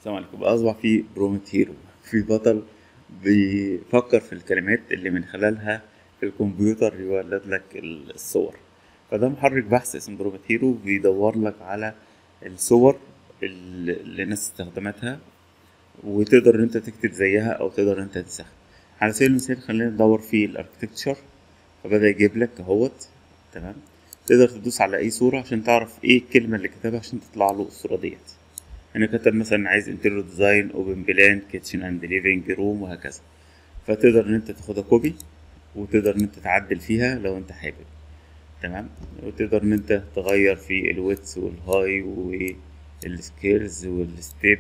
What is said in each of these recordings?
السلام عليكم بقى أصبح في برومت هيرو في بطل بيفكر في الكلمات اللي من خلالها الكمبيوتر يولد لك الصور فده محرك بحث اسمه برومت هيرو بيدور لك على الصور اللي اللي الناس استخدمتها وتقدر ان انت تكتب زيها او تقدر ان انت تستخدم على سبيل المثال خلينا ندور في الاركتكتشر فبدأ يجيب لك اهوت تمام تقدر تدوس على اي صورة عشان تعرف ايه الكلمة اللي كتبها عشان تطلع له الصورة ديت هنا كتب مثلا عايز انتيريور ديزاين اوبن بلان كيتشن اند ليفينج روم وهكذا فتقدر ان انت تاخدها كوبي وتقدر ان انت تعدل فيها لو انت حابب تمام وتقدر ان انت تغير في الويتس والهاي والسكيلز والستيب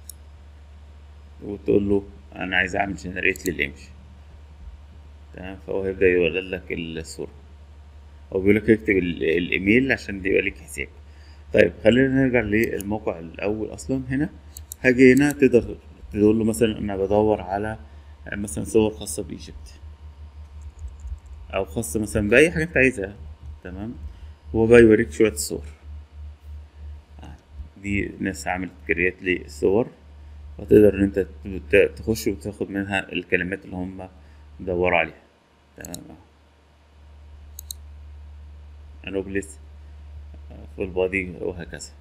وتقول له انا عايز اعمل جنريت للايمج تمام فهو هيبدأ يولد لك الصورة او بيقول لك اكتب ال- الايميل عشان يبقى ليك حساب طيب خلينا نرجع للموقع الاول اصلا هنا هاجي هنا تقدر تقول له مثلا انا بدور على مثلا صور خاصة بايجيبت او خاصة مثلا باي حاجة انت عايزها تمام هو بقى يوريك شوية صور آه، دي ناس عملت كريات للصور فتقدر ان انت ت- تخش وتاخد منها الكلمات اللي هم دوروا عليها تمام انوبلس فول بودي وهكذا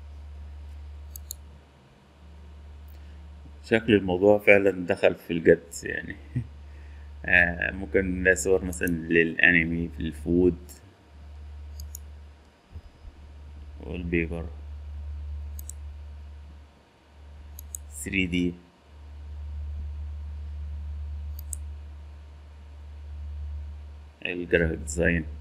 شكل الموضوع فعلا دخل في الجد يعني آه، ممكن نلاقي صور مثلا للانمي في الفود والبيبر 3D الجرافيك ديزاين